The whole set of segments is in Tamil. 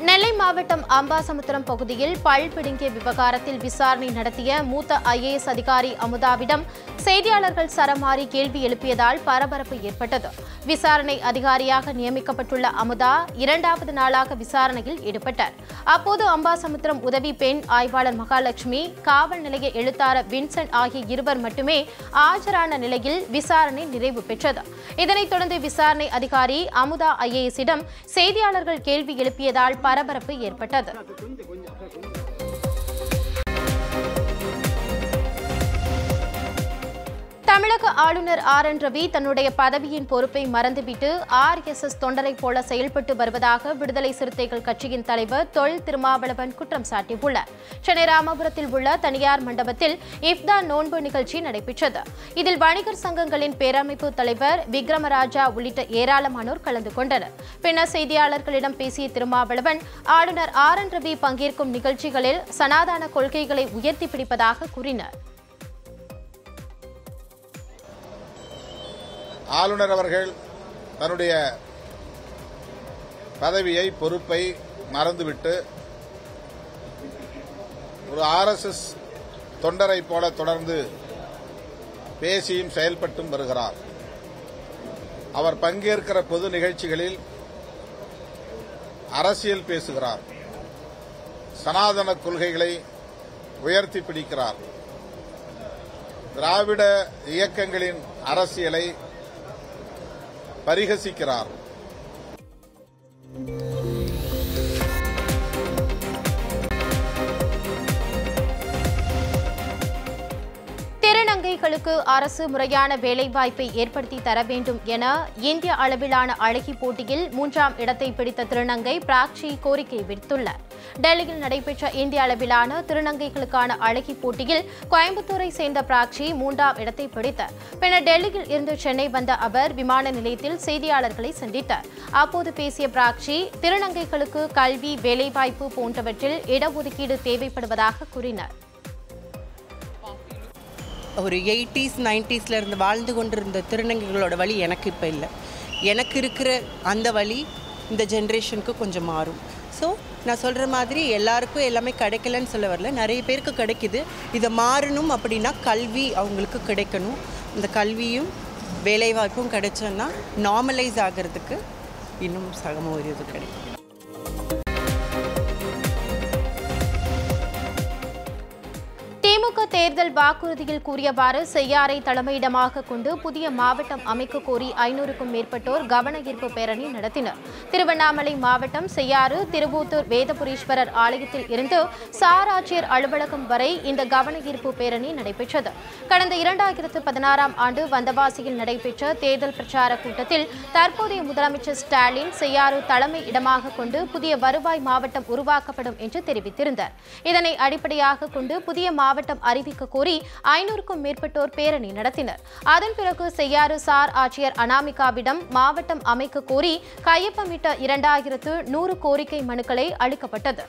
நெல்லை மாவட்டம் அம்பாசமுத்திரம் பகுதியில் பல் பிடுங்கிய விவகாரத்தில் விசாரணை நடத்திய மூத்த ஐஏஎஸ் அதிகாரி அமுதாவிடம் செய்தியாளர்கள் சரமாரி கேள்வி எழுப்பியதால் பரபரப்பு ஏற்பட்டது விசாரணை அதிகாரியாக நியமிக்கப்பட்டுள்ள அமுதா இரண்டாவது நாளாக விசாரணையில் ஈடுபட்டார் அப்போது அம்பாசமுத்திரம் உதவி பெண் ஆய்வாளர் மகாலட்சுமி காவல் நிலைய எழுத்தாளர் வின்சென்ட் ஆகிய இருவர் மட்டுமே ஆஜரான நிலையில் விசாரணை நிறைவு பெற்றது இதனைத் தொடர்ந்து விசாரணை அதிகாரி அமுதா ஐஏஎஸிடம் செய்தியாளர்கள் கேள்வி எழுப்பியதால் பரபரப்பு ஏற்பட்டது தமிழக ஆளுநர் ஆர் என் ரவி தன்னுடைய பதவியின் பொறுப்பை மறந்துவிட்டு ஆர்எஸ்எஸ் தொண்டரை போல செயல்பட்டு வருவதாக விடுதலை சிறுத்தைகள் கட்சியின் தலைவர் தொல் திருமாவளவன் குற்றம் சாட்டியுள்ளார் சென்னை ராமபுரத்தில் உள்ள தனியார் மண்டபத்தில் இஃப்தார் நோன்பு நிகழ்ச்சி நடைபெற்றது இதில் வணிகர் சங்கங்களின் பேரமைப்பு தலைவர் விக்ரமராஜா உள்ளிட்ட ஏராளமானோர் கலந்து கொண்டனர் பின்னர் செய்தியாளர்களிடம் பேசிய திருமாவளவன் ஆளுநர் ஆர் என் ரவி பங்கேற்கும் நிகழ்ச்சிகளில் சனாதன கொள்கைகளை உயர்த்தி பிடிப்பதாக கூறினார் ஆளுநர் அவர்கள் தன்னுடைய பதவியை பொறுப்பை மறந்துவிட்டு ஒரு ஆர்எஸ்எஸ் தொண்டரை போல தொடர்ந்து பேசியும் செயல்பட்டும் வருகிறார் அவர் பங்கேற்கிற பொது நிகழ்ச்சிகளில் அரசியல் பேசுகிறார் சனாதன கொள்கைகளை உயர்த்தி பிடிக்கிறார் திராவிட இயக்கங்களின் அரசியலை பரிகசிக்கிறார் திருநங்கைகளுக்கு அரசு முறையான வேலைவாய்ப்பை ஏற்படுத்தி தர வேண்டும் என இந்திய அளவிலான அழகி போட்டியில் மூன்றாம் இடத்தை பிடித்த திருநங்கை பிராக்சி கோரிக்கை விடுத்துள்ளார் டெல்லியில் நடைபெற்ற இந்திய அளவிலான திருநங்கைகளுக்கான அழகி போட்டியில் கோயம்புத்தூரை சேர்ந்த பிராக்சி மூன்றாம் இடத்தை பிடித்தார் பின்னர் டெல்லியில் இருந்து சென்னை வந்த அவர் விமான நிலையத்தில் செய்தியாளர்களை சந்தித்தார் அப்போது பேசிய பிராக்சி திருநங்கைகளுக்கு கல்வி வேலைவாய்ப்பு போன்றவற்றில் இடஒதுக்கீடு தேவைப்படுவதாக கூறினார் ஒரு எயிட்டிஸ் நைன்டிஸில் இருந்து வாழ்ந்து கொண்டிருந்த திருநங்கைகளோட வழி எனக்கு இப்போ இல்லை எனக்கு இருக்கிற அந்த வழி இந்த ஜென்ரேஷனுக்கு கொஞ்சம் மாறும் ஸோ நான் சொல்கிற மாதிரி எல்லாருக்கும் எல்லாமே கிடைக்கலன்னு சொல்ல வரல நிறைய பேருக்கு கிடைக்குது இதை மாறணும் அப்படின்னா கல்வி அவங்களுக்கு கிடைக்கணும் இந்த கல்வியும் வேலைவாய்ப்பும் கிடைச்சோன்னா நார்மலைஸ் ஆகிறதுக்கு இன்னும் சகம ஒரு இது கிடைக்கும் திமுக தேர்தல் வாக்குறுதியில் கூறியவாறு செய்யாரை தலைமையிடமாக கொண்டு புதிய மாவட்டம் அமைக்க கோரி ஐநூறுக்கும் மேற்பட்டோர் கவன ஈர்ப்பு பேரணி நடத்தினர் திருவண்ணாமலை மாவட்டம் செய்யாறு திருவூத்தூர் வேதபுரீஸ்வரர் ஆலயத்தில் இருந்து சார் ஆட்சியர் அலுவலகம் வரை இந்த கவன ஈர்ப்பு பேரணி நடைபெற்றது கடந்த இரண்டாயிரத்து பதினாறாம் ஆண்டு வந்தவாசியில் நடைபெற்ற தேர்தல் பிரச்சார கூட்டத்தில் தற்போதைய முதலமைச்சர் ஸ்டாலின் செய்யாறு தலைமை இடமாக கொண்டு புதிய வருவாய் மாவட்டம் உருவாக்கப்படும் என்று தெரிவித்திருந்தார் இதனை அடிப்படையாக கொண்டு புதிய மாவட்டம் அறிவிக்க கோரி ஐநூறுக்கும் மேற்பட்டோர் பேரணி நடத்தினர் அதன் பிறகு செய்யாறு சார் ஆட்சியர் அனாமிகாவிடம் மாவட்டம் அமைக்க கோரி கையொப்பமிட்ட இரண்டாயிரத்து நூறு கோரிக்கை மனுக்களை அளிக்கப்பட்டது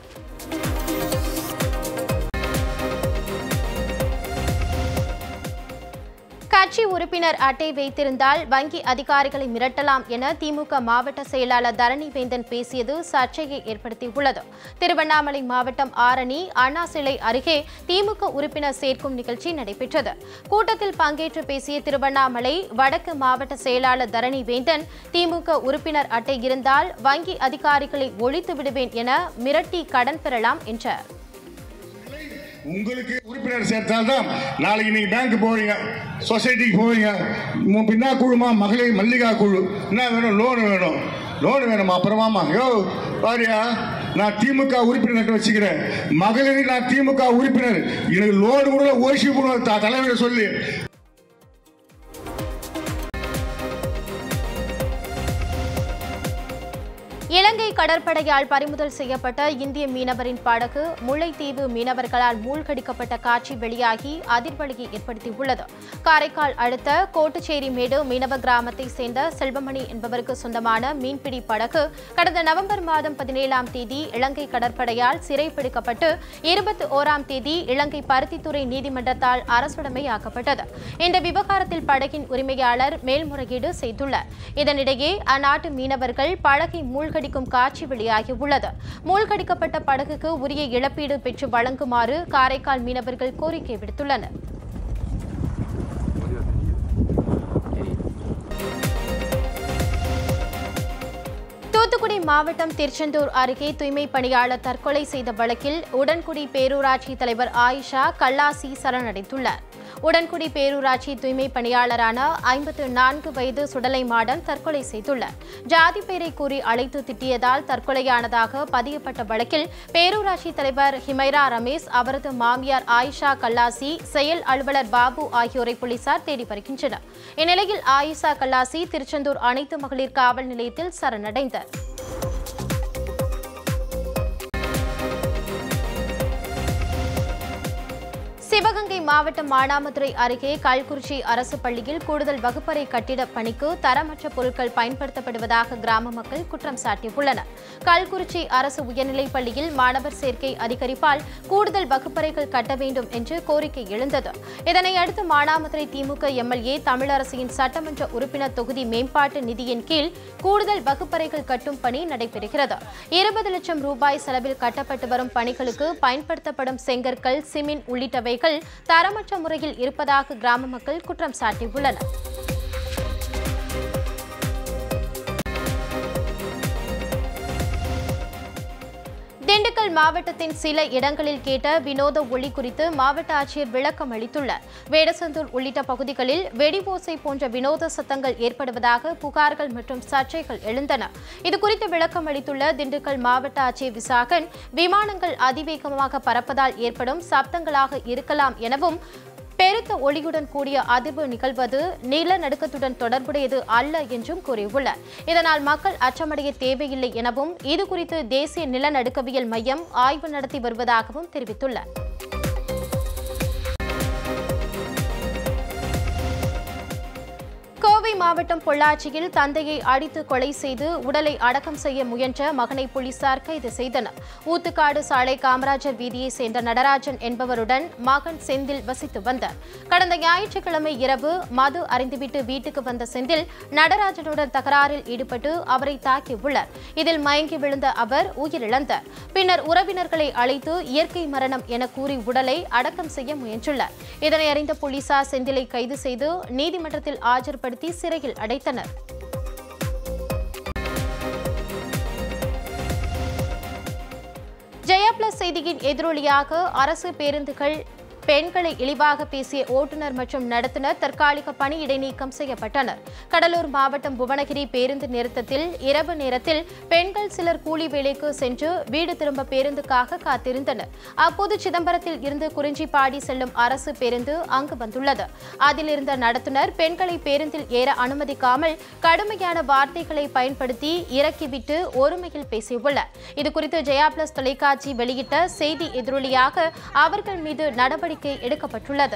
கட்சி உறுப்பினர் அட்டை வைத்திருந்தால் வங்கி அதிகாரிகளை மிரட்டலாம் என திமுக மாவட்ட செயலாளர் தரணிவேந்தன் பேசியது சர்ச்சையை ஏற்படுத்தியுள்ளது திருவண்ணாமலை மாவட்டம் ஆரணி அண்ணா சிலை அருகே திமுக உறுப்பினர் சேர்க்கும் நிகழ்ச்சி நடைபெற்றது கூட்டத்தில் பங்கேற்று பேசிய திருவண்ணாமலை வடக்கு மாவட்ட செயலாளர் தரணிவேந்தன் திமுக உறுப்பினர் அட்டை இருந்தால் வங்கி அதிகாரிகளை ஒழித்து விடுவேன் என மிரட்டி கடன் பெறலாம் என்றார் உங்களுக்கு உறுப்பினர் சேர்த்தால்தான் நாளைக்கு நீங்க பேங்க் போவீங்க சொசைட்டிக்கு போவீங்க உங்க பின்னா குழுமா மகளிர் மல்லிகா குழு என்ன வேணும் லோன் வேணும் லோன் வேணுமா அப்புறமாமா யோ பாரியா நான் திமுக உறுப்பினர் வச்சுக்கிறேன் மகளிர் நான் திமுக உறுப்பினர் எனக்கு லோன் கூட ஓசி தலைவரை சொல்லி இலங்கை கடற்படையால் பறிமுதல் செய்யப்பட்ட இந்திய மீனவரின் படகு முல்லைத்தீவு மீனவர்களால் மூழ்கடிக்கப்பட்ட காட்சி வெளியாகி அதிர்வலியை ஏற்படுத்தியுள்ளது காரைக்கால் அடுத்த கோட்டுச்சேரி மேடு மீனவ கிராமத்தை சேர்ந்த செல்வமணி என்பவருக்கு சொந்தமான மீன்பிடி படகு கடந்த நவம்பர் மாதம் பதினேழாம் தேதி இலங்கை கடற்படையால் சிறைப்பிடிக்கப்பட்டு இருபத்தி ஓராம் தேதி இலங்கை பருத்தித்துறை நீதிமன்றத்தால் அரசுடைமையாக்கப்பட்டது இந்த விவகாரத்தில் படகின் உரிமையாளர் மேல்முறையீடு செய்துள்ளார் இதனிடையே அந்நாட்டு மீனவர்கள் படகை மூழ்கடி மூழ்கடிக்கும் காட்சி வெளியாகியுள்ளது மூழ்கடிக்கப்பட்ட படகுக்கு உரிய இழப்பீடு பெற்று வழங்குமாறு காரைக்கால் மீனவர்கள் கோரிக்கை விடுத்துள்ளனர் தூத்துக்குடி மாவட்டம் திருச்செந்தூர் அருகே தூய்மை பணியாளர் தற்கொலை செய்த வழக்கில் உடன்குடி பேரூராட்சி தலைவர் ஆயிஷா கல்லாசி சரணடைந்துள்ளார் உடன்குடி பேரூராட்சி தூய்மை பணியாளரான ஐம்பத்து நான்கு வயது சுடலை மாடன் தற்கொலை செய்துள்ளார் ஜாதி பெயரை கூறி அழைத்து திட்டியதால் தற்கொலையானதாக பதியப்பட்ட வழக்கில் பேரூராட்சி தலைவர் ஹிமைரா ரமேஷ் அவரது மாமியார் ஆயிஷா கல்லாசி செயல் அலுவலர் பாபு ஆகியோரை போலீசார் தேடி வருகின்றனர் இந்நிலையில் ஆயிஷா கல்லாசி திருச்செந்தூர் அனைத்து மகளிர் காவல் நிலையத்தில் சரணடைந்தார் சிவகங்கை மாவட்டம் மானாமதுரை அருகே கல்குறிச்சி அரசு பள்ளியில் கூடுதல் வகுப்பறை கட்டிட பணிக்கு தரமற்ற பொருட்கள் பயன்படுத்தப்படுவதாக கிராம மக்கள் குற்றம் சாட்டியுள்ளனர் கல்குறிச்சி அரசு உயர்நிலைப் பள்ளியில் மாணவர் சேர்க்கை அதிகரிப்பால் கூடுதல் வகுப்பறைகள் கட்ட வேண்டும் என்று கோரிக்கை எழுந்தது இதனையடுத்து மானாமதுரை திமுக எம்எல்ஏ தமிழரசியின் சட்டமன்ற உறுப்பினர் தொகுதி மேம்பாட்டு நிதியின் கீழ் கூடுதல் வகுப்பறைகள் கட்டும் பணி நடைபெறுகிறது இருபது லட்சம் ரூபாய் செலவில் கட்டப்பட்டு வரும் பணிகளுக்கு பயன்படுத்தப்படும் செங்கற்கள் சிமெண்ட் உள்ளிட்டவைகள் தரமற்ற முறையில் இருப்பதாக கிராம மக்கள் குற்றம் சாட்டியுள்ளனர் திண்டுக்கல் மாவட்டத்தின் சில இடங்களில் கேட்ட வினோத ஒளி குறித்து மாவட்ட ஆட்சியர் விளக்கம் அளித்துள்ளார் வேடசந்தூர் உள்ளிட்ட பகுதிகளில் வெடிவோசை போன்ற வினோத சத்தங்கள் ஏற்படுவதாக புகார்கள் மற்றும் சர்ச்சைகள் எழுந்தன இதுகுறித்து விளக்கம் அளித்துள்ள திண்டுக்கல் மாவட்ட ஆட்சியர் விசாகன் விமானங்கள் அதிவேகமாக பறப்பதால் ஏற்படும் சப்தங்களாக இருக்கலாம் எனவும் பெருத்த ஒளியுடன் கூடிய அதிர்வு நிகழ்வது நிலநடுக்கத்துடன் தொடர்புடையது அல்ல என்றும் கூறியுள்ளார் இதனால் மக்கள் அச்சமடைய தேவையில்லை எனவும் இதுகுறித்து தேசிய நிலநடுக்கவியல் மையம் ஆய்வு நடத்தி வருவதாகவும் தெரிவித்துள்ளார் கோவை மாவட்டம் பொள்ளாச்சியில் தந்தையை அடித்து கொலை செய்து உடலை அடக்கம் செய்ய முயன்ற மகனை போலீசார் கைது செய்தனர் ஊத்துக்காடு சாலை காமராஜர் வீதியைச் சேர்ந்த நடராஜன் என்பவருடன் மகன் செந்தில் வசித்து வந்தார் கடந்த ஞாயிற்றுக்கிழமை இரவு மது அறிந்துவிட்டு வீட்டுக்கு வந்த செந்தில் நடராஜனுடன் தகராறில் ஈடுபட்டு அவரை தாக்கியுள்ளார் இதில் மயங்கி விழுந்த அவர் உயிரிழந்தார் பின்னர் உறவினர்களை அழைத்து இயற்கை மரணம் என கூறி உடலை அடக்கம் செய்ய முயன்றுள்ளார் இதனை அறிந்த போலீசார் செந்திலை கைது செய்து நீதிமன்றத்தில் ஆஜர்படுத்தி சிறையில் அடைத்தனர் ஜெயா பிளஸ் செய்தியின் எதிரொலியாக அரசு பேருந்துகள் பெண்களை இழிவாக பேசிய ஓட்டுநர் மற்றும் நடத்துனர் தற்காலிக பணி இடைநீக்கம் செய்யப்பட்டனர் கடலூர் மாவட்டம் புவனகிரி பேருந்து நிறுத்தத்தில் இரவு நேரத்தில் பெண்கள் சிலர் கூலி வேலைக்கு சென்று வீடு திரும்ப பேருந்துக்காக காத்திருந்தனர் அப்போது சிதம்பரத்தில் இருந்து குறிஞ்சிப்பாடி செல்லும் அரசு பேருந்து அங்கு வந்துள்ளது அதில் இருந்த நடத்துனர் பெண்களை பேருந்தில் ஏற அனுமதிக்காமல் கடுமையான வார்த்தைகளை பயன்படுத்தி இறக்கிவிட்டு ஒருமையில் பேசியுள்ளார் இதுகுறித்து ஜெயா பிளஸ் தொலைக்காட்சி வெளியிட்ட செய்தி எதிரொலியாக அவர்கள் மீது நடவடிக்கை எடுக்கப்பட்டுள்ளது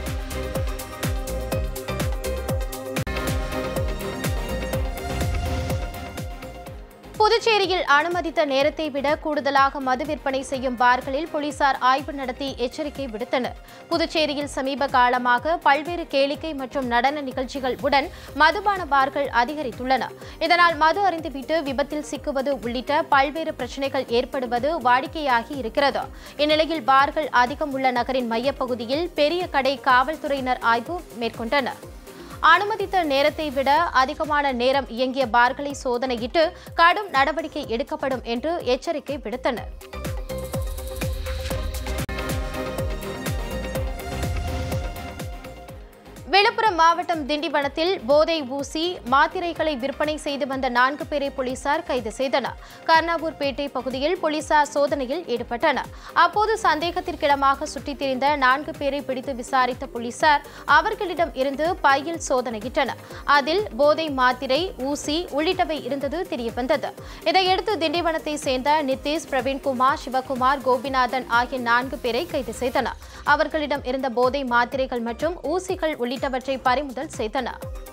புதுச்சேரியில் அனுமதித்த நேரத்தை விட கூடுதலாக மது விற்பனை செய்யும் பார்களில் போலீசார் ஆய்வு நடத்தி எச்சரிக்கை விடுத்தனர் புதுச்சேரியில் சமீப காலமாக பல்வேறு கேளிக்கை மற்றும் நடன நிகழ்ச்சிகள் உடன் மதுபான பார்கள் அதிகரித்துள்ளன இதனால் மது அருந்திவிட்டு விபத்தில் சிக்குவது உள்ளிட்ட பல்வேறு பிரச்சனைகள் ஏற்படுவது வாடிக்கையாகி இருக்கிறது இந்நிலையில் பார்கள் அதிகம் உள்ள நகரின் மையப்பகுதியில் பெரிய கடை காவல்துறையினர் ஆய்வு மேற்கொண்டனர் அனுமதித்த நேரத்தை விட அதிகமான நேரம் இயங்கிய பார்களை சோதனையிட்டு கடும் நடவடிக்கை எடுக்கப்படும் என்று எச்சரிக்கை விடுத்தனர் விழுப்புரம் மாவட்டம் திண்டிவனத்தில் போதை ஊசி மாத்திரைகளை விற்பனை செய்து வந்த நான்கு பேரை போலீசார் கைது செய்தனர் கர்ணாவூர்பேட்டை பகுதியில் போலீசார் சோதனையில் ஈடுபட்டனர் அப்போது சந்தேகத்திற்கிடமாக சுற்றித் திரிந்த நான்கு பேரை பிடித்து விசாரித்த போலீசார் அவர்களிடம் இருந்து பையில் சோதனையிட்டனர் அதில் போதை மாத்திரை ஊசி உள்ளிட்டவை இருந்தது தெரியவந்தது இதையடுத்து திண்டிவனத்தை சேர்ந்த நித்தேஷ் பிரவீன்குமார் சிவகுமார் கோபிநாதன் ஆகிய நான்கு பேரை கைது செய்தனர் அவர்களிடம் இருந்த போதை மாத்திரைகள் மற்றும் ஊசிகள் உள்ளிட்டவற்றை பறிமுதல் செய்தனர்